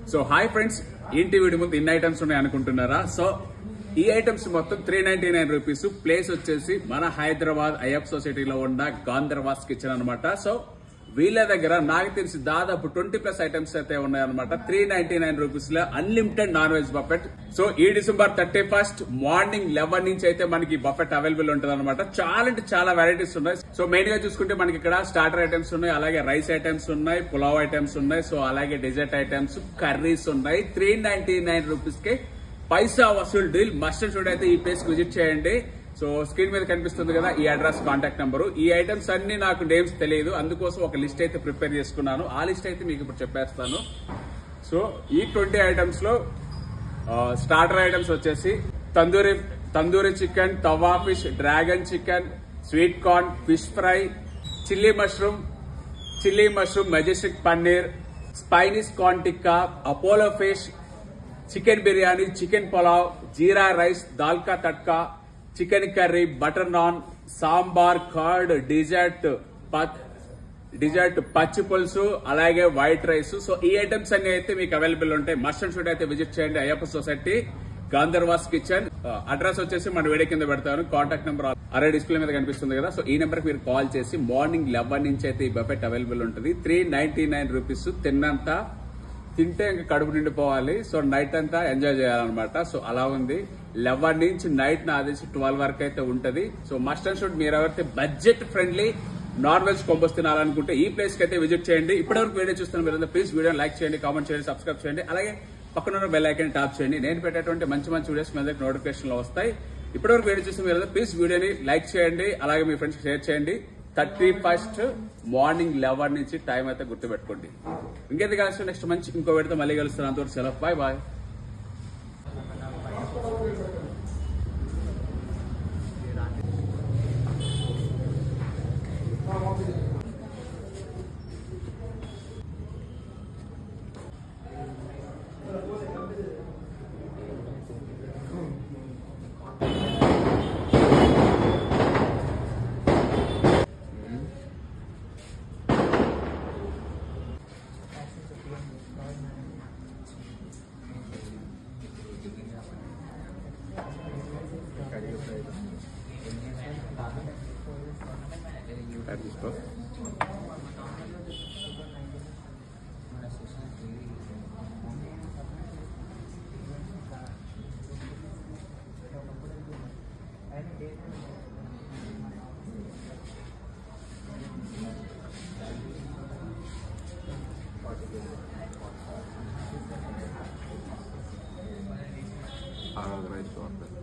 so hi friends ఏంటి వీడి ముందు ఇన్ని ఐటమ్స్ ఉన్నాయి అనుకుంటున్నారా సో ఈ ఐటమ్స్ మొత్తం three ninety nine rupees place వచ్చేసి మన హైదరాబాద్ ఐఎఫ్ సొసైటీలో ఉన్న గాంధర్వాస్ కిచెన్ అన్నమాట సో వీళ్ళ దగ్గర నాకు తెలిసి దాదాపు ట్వంటీ ప్లస్ ఐటమ్స్ అయితే ఉన్నాయన్నమాట త్రీ నైన్టీ నైన్ రూపీస్ లో unlimited non veg buffet so ఈ December thirty first morning eleven నుంచి అయితే మనకి బఫెట్ అవైలబుల్ ఉంటుంది అనమాట చాలా అంటే చాలా వెరైటీస్ ఉన్నాయి సో మెయిన్ గా చూసుకుంటే మనకి ఇక్కడ స్టార్టర్ ఐటమ్స్ ఉన్నాయి అలాగే రైస్ ఐటమ్స్ ఉన్నాయి పులావ్ ఐటమ్స్ ఉన్నాయి సో అలాగే డెజర్ట్ ఐటమ్స్ కర్రీస్ ఉన్నాయి త్రీ నైన్టీ నైన్ రూపీస్ కి పైసా వసూల్ డీల్ మస్ట్ షుడ్ అయితే ఈ ప్లేస్ విజిట్ చేయండి సో స్క్రీన్ మీద కనిపిస్తుంది కదా ఈ అడ్రస్ కాంటాక్ట్ నెంబర్ ఈ ఐటమ్స్ అన్ని నాకు నేమ్స్ తెలియదు అందుకోసం ఒక లిస్ట్ అయితే ప్రిపేర్ చేసుకున్నాను ఆ లిస్ట్ అయితే మీకు ఇప్పుడు చెప్పేస్తాను సో ఈ ట్వంటీ ఐటమ్స్ లో స్టార్టర్ ఐటమ్స్ వచ్చేసి tandoori tandoori chicken tawa fish dragon chicken sweet corn fish fry chilli mushroom chilli mushroom majestic paneer spinach corn tikka Apollo fish chicken biryani chicken pulao jeera rice దాల్కా tadka chicken curry butter naan sambar curd dessert dessert పచ్చి పులుసు అలాగే white rice so ఈ items అన్ని అయితే మీకు available ఉంటాయి must and should అయితే విజిట్ చేయండి అయ్యప్ప సొసైటీ గాంధర్వాస్ కిచెన్ అడ్రస్ వచ్చేసి మన వీడియో కింద పెడతాను కాంటాక్ట్ నెంబర్ అరే డిస్ప్లే మీద కనిపిస్తుంది కదా సో ఈ నెంబర్ మీరు కాల్ చేసి మార్నింగ్ లెవెన్ నుంచి అయితే ఈ బఫెట్ అవైలబుల్ ఉంటుంది త్రీ నైన్టీ నైన్ రూపీస్ తిన్నంత తింటే ఇంకా కడుపు నిండిపోవాలి సో నైట్ అంతా ఎంజాయ్ చేయాలన్నమాట సో అలా ఉంది లెవెన్ నుంచి నైట్ నా ఆదేశి ట్వెల్వ్ వరకు అయితే ఉంటది సో మస్ట్ అండ్ షుడ్ మీరు ఎవరైతే budget friendly non veg combos తినాలనుకుంటే ఈ ప్లేస్ కి అయితే విజిట్ చేయండి ఇప్పటివరకు వీడియో చూస్తున్న మీరు ప్లీజ్ వీడియో లైక్ చేయండి కామెంట్ చేయండి సబ్స్క్రైబ్ చేయండి అలాగే పక్కన ఉన్న బెల్ ఐకాన్ టాప్ చేయండి నేను పెట్టేటువంటి మంచి మంచి వీడియోస్ మీ దగ్గర నోటిఫికేషన్ లో వస్తాయి ఇప్పటివరకు వీడియో చూసిన మీరు ప్లీజ్ వీడియోని లైక్ చేయండి అలాగే మీ ఫ్రెండ్స్ షేర్ చేయండి థర్టీ ఫస్ట్ మార్నింగ్ లెవెన్ నుంచి టైం అయితే గుర్తుపెట్టుకోండి ఇంకేది కలిసి నెక్స్ట్ మంచి ఇంకో పెడితే మళ్ళీ కలుస్తాను అంతవరకు సెలవు బాయ్ బాయ్ తీసుకో రైస్